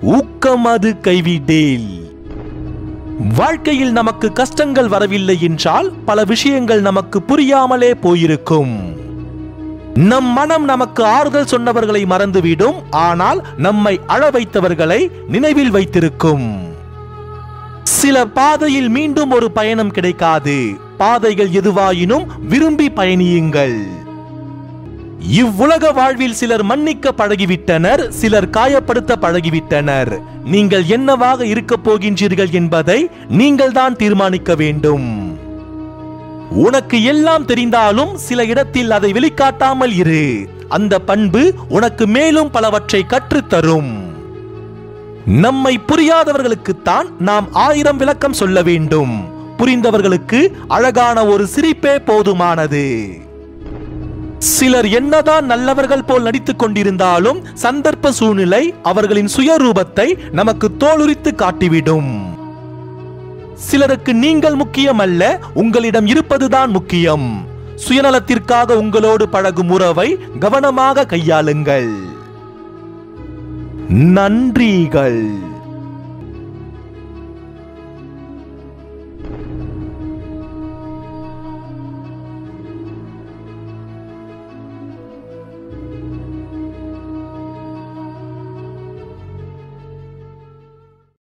ஊக்கம் அது கைவிடேல் வாழ்க்கையில் நமக்கு கஷ்டங்கள் வரவில்லை என்றால் பல விஷயங்கள் நமக்கு புரியாமலே போயிருக்கும் நம் மனம் நமக்கு ஆறுதல் சொன்னவர்களை மறந்துவிடும் ஆனால் நம்மை அழ வைத்தவர்களை நினைவில் வைத்திருக்கும் சில பாதையில் மீண்டும் ஒரு பயணம் கிடைக்காது பாதைகள் எதுவாயினும் விரும்பி பயணியுங்கள் இவ்வுலக வாழ்வில் சிலர் மன்னிக்க பழகிவிட்டனர் சிலர் காயப்படுத்த பழகிவிட்டனர் நீங்கள் என்னவாக இருக்கப் போகின்றீர்கள் என்பதை நீங்கள் தான் தீர்மானிக்க வேண்டும் உனக்கு எல்லாம் தெரிந்தாலும் சில இடத்தில் அதை வெளிக்காட்டாமல் இரு அந்த பண்பு உனக்கு மேலும் பலவற்றை கற்றுத்தரும் நம்மை புரியாதவர்களுக்குத்தான் நாம் ஆயிரம் விளக்கம் சொல்ல வேண்டும் புரிந்தவர்களுக்கு அழகான ஒரு சிரிப்பே போதுமானது சிலர் என்னதான் நல்லவர்கள் போல் நடித்துக் கொண்டிருந்தாலும் சந்தர்ப்ப சூழ்நிலை அவர்களின் சுயரூபத்தை நமக்கு தோலுரித்து காட்டிவிடும் சிலருக்கு நீங்கள் முக்கியம் அல்ல உங்களிடம் இருப்பதுதான் முக்கியம் சுயநலத்திற்காக உங்களோடு பழகும் உறவை கவனமாக கையாளுங்கள் நன்றிகள்